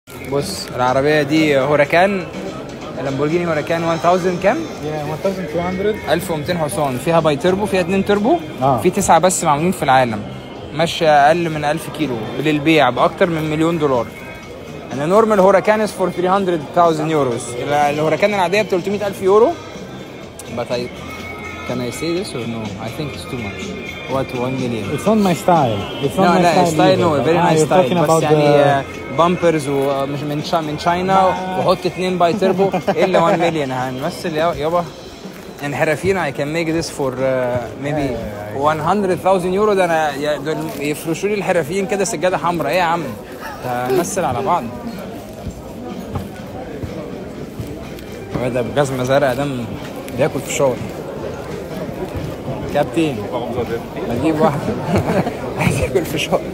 بص العربيه دي هوراكان لامبورجيني هوراكان 1000 كام Yeah, 1200. 1200 حصان فيها باي تربو فيها اتنين تربو آه. في تسعة بس معمولين في العالم ماشية أقل من 1000 كيلو للبيع بأكتر من مليون دولار أنا نورمال هوراكان is for 300,000 يوروز الهوراكان العادية ب 300,000 يورو but I can I say this or no I think it's too much what 1 million It's not my style. It's not لا my لا style. ستايل either. نو فيري Ah, نايس you're talking ستايل بس about يعني the... بامبرز ومش من شا من تشاينا وحط اتنين باي تربو الا 1 مليون هنمثل يا- يابا انحرافين I can make this for uh, maybe 100,000 يورو ده انا يا- دول يفرشوا لي الحرفيين كده سجاده حمراء ايه يا عم ده هنمثل على بعض هو ده بجزمه زرقاء ده م- بياكل في الشاور كابتن اجيب واحد عايز ياكل في الشاور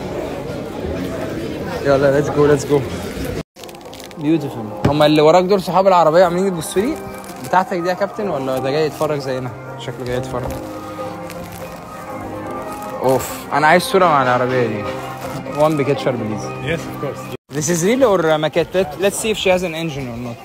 يلا ليتس جو ليتس جو بيوتيفول هما اللي وراك دول صحاب العربيه عاملين يبصوا لي بتاعتك دي يا كابتن ولا ده جاي يتفرج زينا شكله جاي يتفرج اوف انا عايز صوره مع العربيه دي one picture please Yes, of course. This is real or uh, maquette? Let, let's see if she has an engine or not.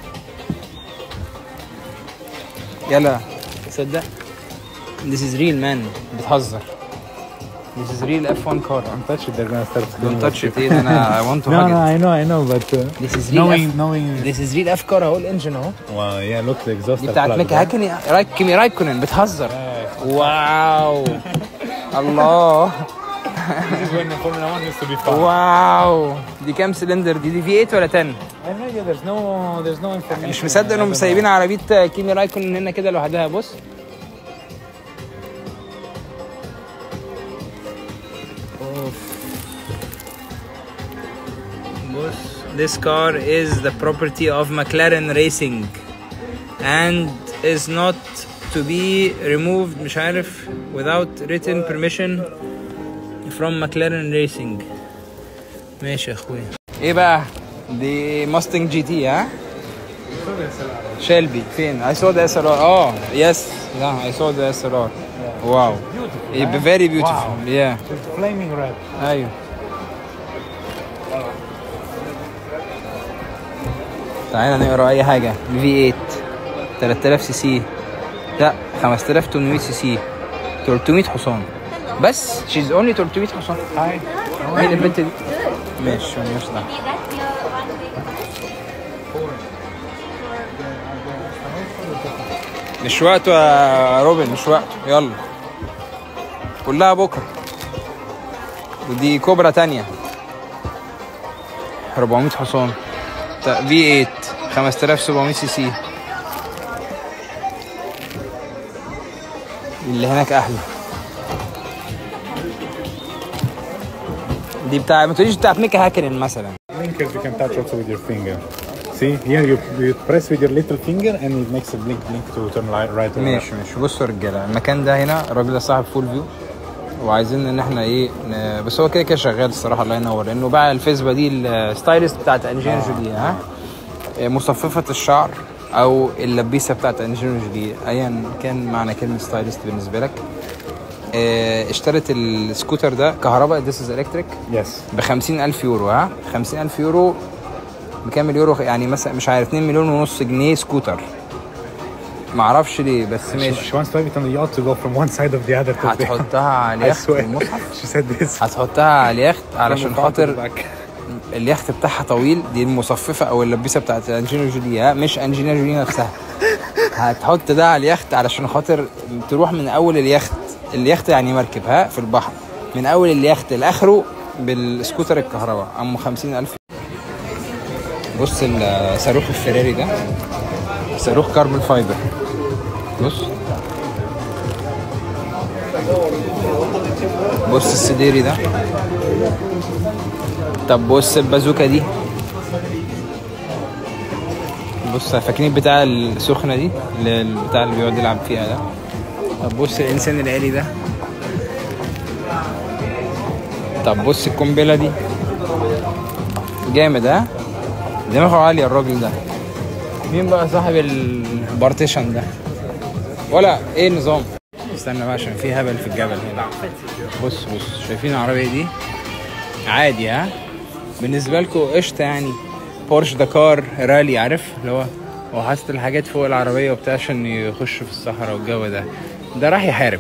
يلا تصدق This is real man بتهزر This is real F1 car Don't touch it, they're gonna start Don't touch it ايه ده انا I want to No, hug no, it I know, I know, but uh, This is real knowing, F knowing. This is real F car اهو الانجن اهو Wow, yeah, look, the exhaust دي are بتاعت plugged, ميكا huh? هاكني رايك كيمي رايكونن بتهزر واو الله This is when Formula One used to be fun. واو دي كام سلندر دي دي في 8 ولا 10 I know, yeah, there's no, there's no information. مش مصدق انهم I don't سايبين عربيه كيمي رايكون هنا كده لوحدها بص اوف بص This car is the property of McLaren Racing and is not to be removed مش عارف without written permission from McLaren Racing ماشي يا اخويا ايه بقى دي ماستنج جي تي ها شيلبي فين I saw the SLR اه يس لا I saw the SLR واو Beautiful, huh? very beautiful Wow. yeah It's flaming red. ايوه تعالى نقرا اي حاجه في 8 3000 سي سي لا 5800 سي سي 300 حصان بس شيز اونلي 300 حصان Hi. مين البنت دي ماشي مش دعوه مش وقته يا روبن مش وقته يلا كلها بكره ودي كوبرا تانية 400 حصان في 8 5700 سي سي اللي هناك احلى دي بتاع ما تقوليش بتاعت ميكا هاكرن مثلا Blinkers you can touch also with your finger. See, here you, you press with your little finger and it makes a blink blink to turn right, right or left. ماشي ماشي بصوا يا رجاله المكان ده هنا الراجل ده صاحب فول فيو وعايزين ان احنا ايه ن... بس هو كده كده شغال الصراحه الله ينور لانه باع الفيسبا دي الستايلست بتاعت انجينا جولي ها إيه، مصففه الشعر او اللبيسه بتاعت انجينا جولي ايا كان معنى كلمه ستايلست بالنسبه لك إيه، اشترت السكوتر ده كهرباء ذيس از الكتريك Yes. ب 50000 يورو ها 50000 يورو بكام اليورو يعني مثلا مش عارف 2 مليون ونص جنيه سكوتر معرفش ليه بس She, ماشي she wants to have it on the yacht to go from one side of the other to the هتحطها على I اليخت swear. المصحف She said this. هتحطها على اليخت علشان From the front to خاطر the back. اليخت بتاعها طويل دي المصففه او اللبيسه بتاعت انجينا جولي ها مش انجينا جولي نفسها هتحط ده على اليخت علشان خاطر تروح من اول اليخت اليخت يعني مركب ها في البحر من اول اليخت لاخره بالسكوتر الكهرباء ام 50000 بص الصاروخ الفيراري ده صاروخ كاربون فايبر بص بص السديري ده طب بص البازوكا دي بص فاكرين بتاع السخنة دي اللي بتاع اللي بيقعد يلعب فيها ده طب بص الإنسان الآلي ده طب بص القنبلة دي جامد ها دماغه عالية الراجل ده مين بقى صاحب البارتيشن ده ولا ايه النظام استنى بقى عشان في هبل في الجبل هنا بص بص شايفين العربية دي عادي ها بالنسبة لكم قشطة يعني بورش دكار رالي عارف اللي هو هو حاطط الحاجات فوق العربيه وبتاع عشان يخش في الصحراء والجو ده ده راح يحارب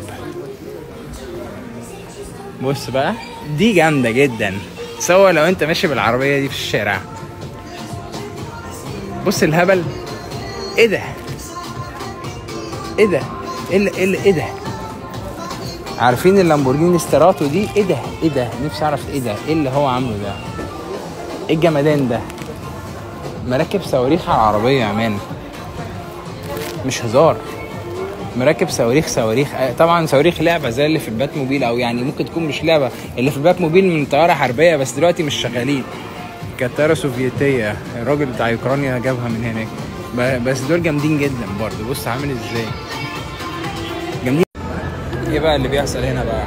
بص بقى دي جامده جدا سوا لو انت ماشي بالعربيه دي في الشارع بص الهبل ايه ده ايه ده ايه ال- ايه ال- ايه ده عارفين اللامبورجيني ستراتو دي ايه ده ايه ده نفسي اعرف ايه ده ايه اللي هو عامله ده ايه الجمدان ده مراكب صواريخ على العربيه يا مان مش هزار مراكب صواريخ صواريخ آه، طبعا صواريخ لعبه زي اللي في البات موبيل او يعني ممكن تكون مش لعبه اللي في البات موبيل من طياره حربيه بس دلوقتي مش شغالين كانت طياره سوفيتيه الراجل بتاع اوكرانيا جابها من هناك ب- بس دول جامدين جدا برضه بص عامل ازاي جامدين ايه بقى اللي بيحصل هنا بقى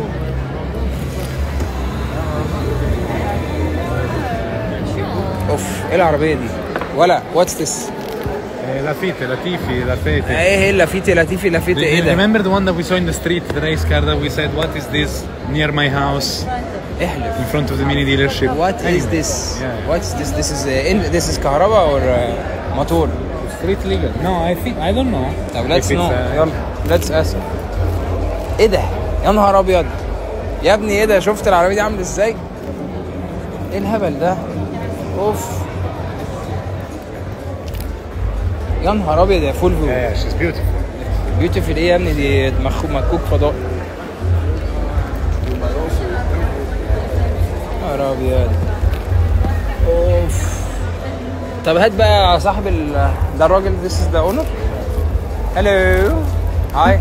اوف ايه العربيه دي ولا واتس ذس Eh, Lafite, Latifi, Lafite. ايه هي لافيتي لاتيفي لافيتي ايه ده Remember the one that we saw in the street, the race car that we said, what is this near my house احلف in front of the mini dealership? What is Anyway, this? Yeah. What is this? This is uh, in, this is كهرباء or uh, موتور؟ Street legal. No, I think, I don't know. طب If let's it's, know uh, يلا let's ask ايه ده؟ يا نهار ابيض يا ابني ايه ده؟ شفت العربية دي عاملة ازاي؟ ايه الهبل ده؟ اوف يا نهار ابيض يا فول فيو Yeah, she's beautiful. بيوتيفل ايه يا ابني دي مخ- مكوك فضاء يا نهار ابيض اوف طب هات بقى يا صاحب ال ده الراجل this is the owner hello هاي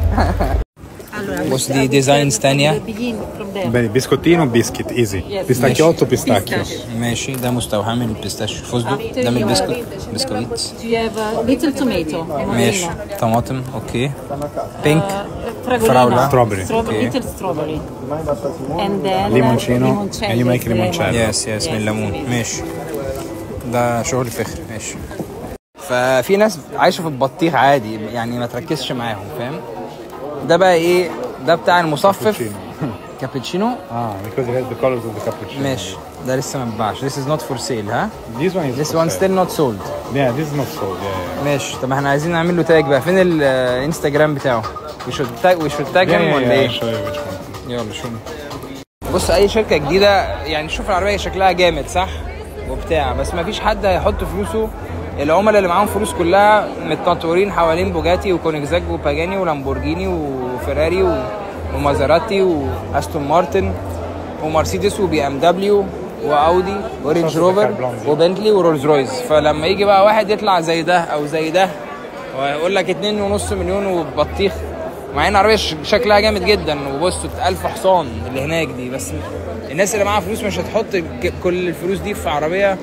بص دي ديزاينز تانية Begin from there. Bene, biscottino, biscuit, easy. Yes. Pistacchiotto, Mesh. pistacchio. Pistachio. ماشي ده مستوحى من البيستاشيو فستق ده من البسكوت بسكويت Do you have a little tomato? ماشي Emolino. طماطم اوكي بينك Uh, fragolino. Fraula. Strawberry. Strawberry. Okay. Little strawberry. And then Limoncino. limoncello And you make is the limoncello. lemon. يس يس Yes, من الليمون amazing. ماشي ده شغل فخر ماشي ففي ناس عايشه في البطيخ عادي يعني ما تركزش معاهم فاهم ده بقى ايه ده بتاع المصفف كابتشينو Ah, because it has the colors of the cappuccino. ماشي ده لسه ما اتباعش this is not for sale ها This one is this for one sale. still not sold Yeah, this is not sold. Yeah, yeah. ماشي طب احنا عايزين نعمل له تاج بقى فين الانستجرام بتاعه we should tag we should tag Yeah, him yeah, ولا yeah, ايه I'll show you which one. يلا شو بص اي شركه جديده يعني شوف العربيه شكلها جامد صح وبتاع بس ما فيش حد هيحط فلوسه العملاء اللي معاهم فلوس كلها متنطورين حوالين بوجاتي وكونيكزاج وباجاني ولامبورجيني وفيراري و- ومازراتي واستون مارتن ومرسيدس وبي ام دبليو واودي ورينج روفر وبنتلي ورولز رويز فلما يجي بقى واحد يطلع زي ده او زي ده ويقول لك اتنين ونص مليون وبطيخ مع ان العربيه ش- شكلها جامد جدا وبص 1000 حصان اللي هناك دي بس الناس اللي معاها فلوس مش هتحط ك- كل الفلوس دي في عربيه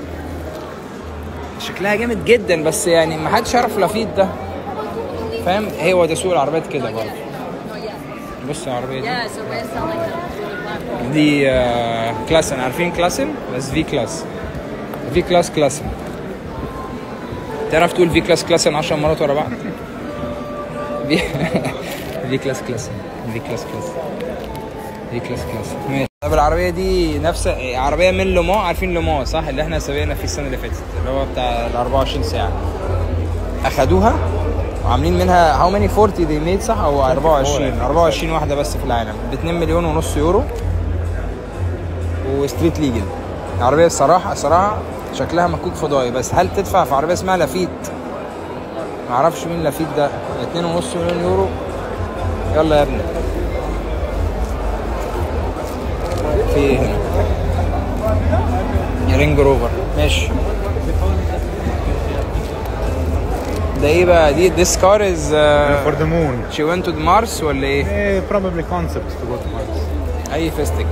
شكلها جامد جدا بس يعني ما حدش يعرف لافيت ده فاهم هو ده سوق العربيات كده برضه بص العربيه دي Yeah, so we're selling them. دي آه، كلاسن عارفين كلاسن بس في كلاس في كلاس كلاسن تعرف تقول في كلاس كلاسن 10 مرات ورا بعض في في كلاس كلاسن في كلاس كلاسن في كلاس كلاسن ماشي طب العربيه دي نفس عربيه من لومو عارفين لومو صح اللي احنا سوينا فيه السنه اللي فاتت اللي هو بتاع ال 24 ساعه اخدوها وعاملين منها هاو ماني 40 دي ميد صح او 24 24 واحده بس في العالم ب 2 مليون ونص يورو وستريت ليجل العربيه الصراحه الصراحه شكلها مكوك فضائي بس هل تدفع في عربيه اسمها لافيت ما اعرفش مين لافيت ده 2.5 مليون يورو يلا يا ابني في ايه هنا يا رينج روفر ماشي ده ايه بقى دي this car is uh, For the moon. she went to Mars ولا ايه Eh, probably concept to go to Mars. اي فيستك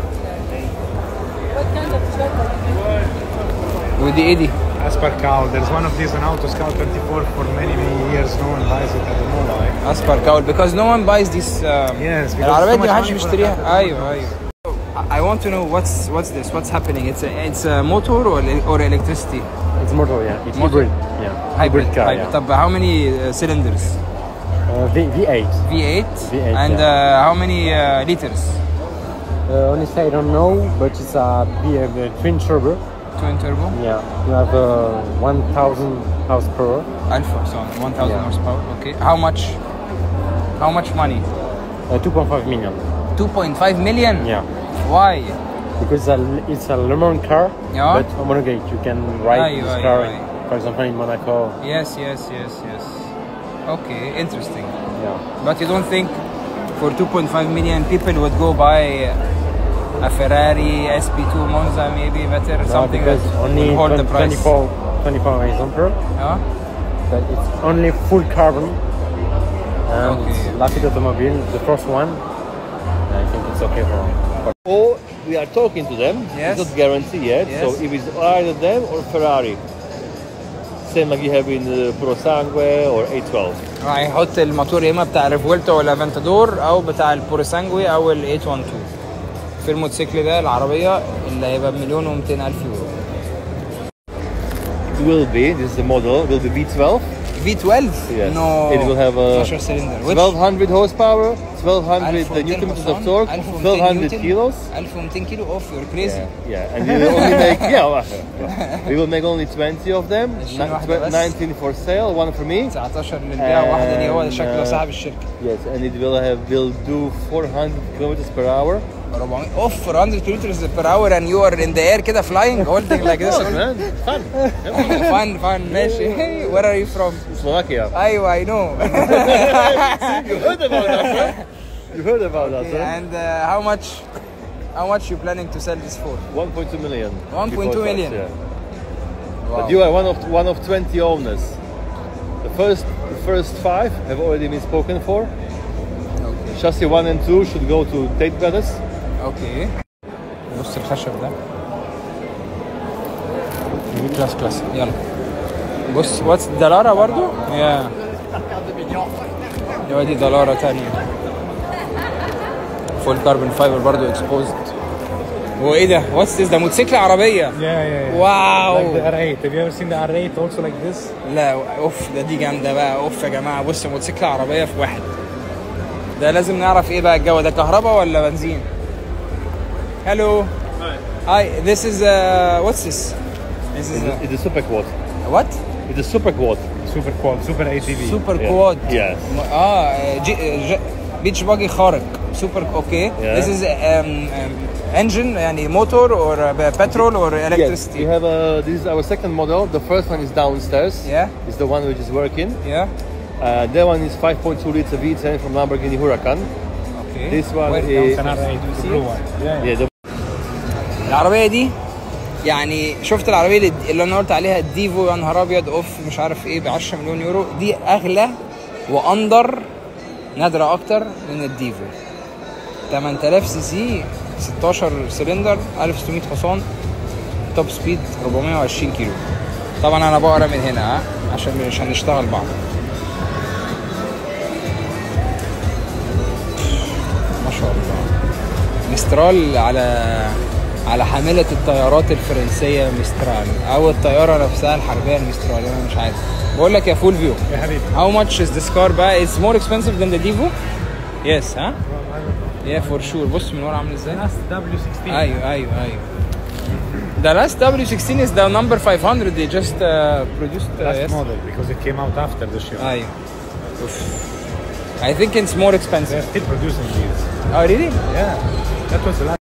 ودي ايه دي Asparcal. There's one of these on Auto Scout 24 for many many years. No one buys it at the moment. اسبر كاول because no one buys this uh, Yes, because العربيات so دي much محدش money for a بيشتريها ايوه ايوه I want to know what's what's this what's happening it's a, it's a motor or, or electricity It's motor, yeah. It's Motor. hybrid. Yeah. hybrid car, hybrid. yeah. طب how many uh, cylinders Uh, v, V8. V8 V8, and yeah. uh, how many uh, liters Uh, honestly, I don't know, but it's a B- uh, twin turbo. twin turbo Yeah. You have uh, 1,000 horsepower. 1000 sorry 1000 Yeah. horsepower okay how much how much money Uh, 2.5 million. 2.5 million Yeah. why Because it's a, it's a Le Mans car, Yeah. but homologate. You can ride Aye, this aye, car, aye. for example, in Monaco. yes yes yes yes okay interesting Yeah. But you don't think for 2.5 million people would go buy a Ferrari SP2 Monza maybe better No, something because that only will hold the 20 price? 24, 24 example, Yeah? but it's only full carbon. And Okay. Lafitte Automobile, the first one, I think it's okay for. for Or we are talking to them. Yes. It's not guaranteed yet. Yes. So if it's either them or Ferrari. Same like you have in uh, Pro Sangue or A12. هيحط الموتور يا اما بتاع الريفولتا ولا افنتادور او بتاع البوريسانجوي او ال 812 في الموتوسيكل ده العربيه اللي هيبقى بمليون و200 الف يورو It will be, this is the model, will be V12. في 12 Yes. نو It will have a 12 سلندر 1200 horsepower, 1200 newton meters of torque, 1200 kilos. 1200 كيلو اوف يور كريزي Yeah, yeah, and we will only make yeah, well, we will make only 20 of them. عشرين Ni- واحدة tw- بس. 19 for sale, one for me. 19 للبيع واحده دي هو ده شكله And, uh, صاحب الشركه Yes, and it will have will do 400 kilometers per hour. 400 اوف 400 كيلومترز بير اور and you are in the air كده flying holding like this Man, fun. fun fun ماشي where are you from Slovakia. ايوه I know you heard about us, huh? You heard about us, huh? and uh, how much how much you planning to sell this for 1.2 million. 1.2 before tax, million. Yeah. Wow. But you are one of one of 20 owners. The first the first five have already been spoken for. Chassis one and two should go to Tate Brothers. اوكي بص الخشب ده دي كلاس كلاس يلا بص واتس دلارة برضو يا يا دي دلارة تانية فول كاربون فايبر برضو اكسبوزد وايه ده واتس ده موتوسيكل عربية Yeah, yeah, yeah. واو Like the R8. Have you ever seen the R8 also like this? لا اوف ده دي جامده بقى اوف يا جماعه بص موتوسيكل عربيه في واحد ده لازم نعرف ايه بقى الجو ده كهرباء ولا بنزين هلو هاي this is uh, what's this this is a, It's a super quad. what It's a super quad. Super quad, super ATV. super Yeah. quad Yes. اه جي, ج, بيتش باجي خارق سوبر اوكي Yeah. this is um, um, engine يعني موتور or uh, petrol or Yes, electricity we have a. This is our second model. The first one is downstairs. Yeah. It's the one which is working. yeah Uh, that one is 5.2 liter V10 from Lamborghini Huracan. okay This one Where- is- It's an R8, the blue one. Yeah. Yeah, the العربيه دي يعني شفت العربيه اللي- اللي انا قلت عليها الديفو يا نهار ابيض اوف مش عارف ايه ب 10 مليون يورو دي اغلى واندر نادره اكتر من الديفو 8000 سي سي 16 سلندر 1600 حصان توب سبيد 420 كيلو طبعا انا بقرا من هنا ها عشان مش هنشتغل بعض ما شاء الله مسترال على على حاملة الطيارات الفرنسية مسترال أو الطيارة نفسها الحربية المسترال أنا مش عارف بقول لك يا فولفيو يا حبيبي. How much is this car بقى? It's more expensive than the Divo? Yes ها؟ Yeah for sure بص من ورا عامل ازاي؟ That's W16. ايوه ايوه ايوه The last W16 is the number 500 they just uh, produced uh, Last yes. model because it came out after the show. ايوه Oof. I think it's more expensive. They're still producing these. Oh really? Yeah. That was the last.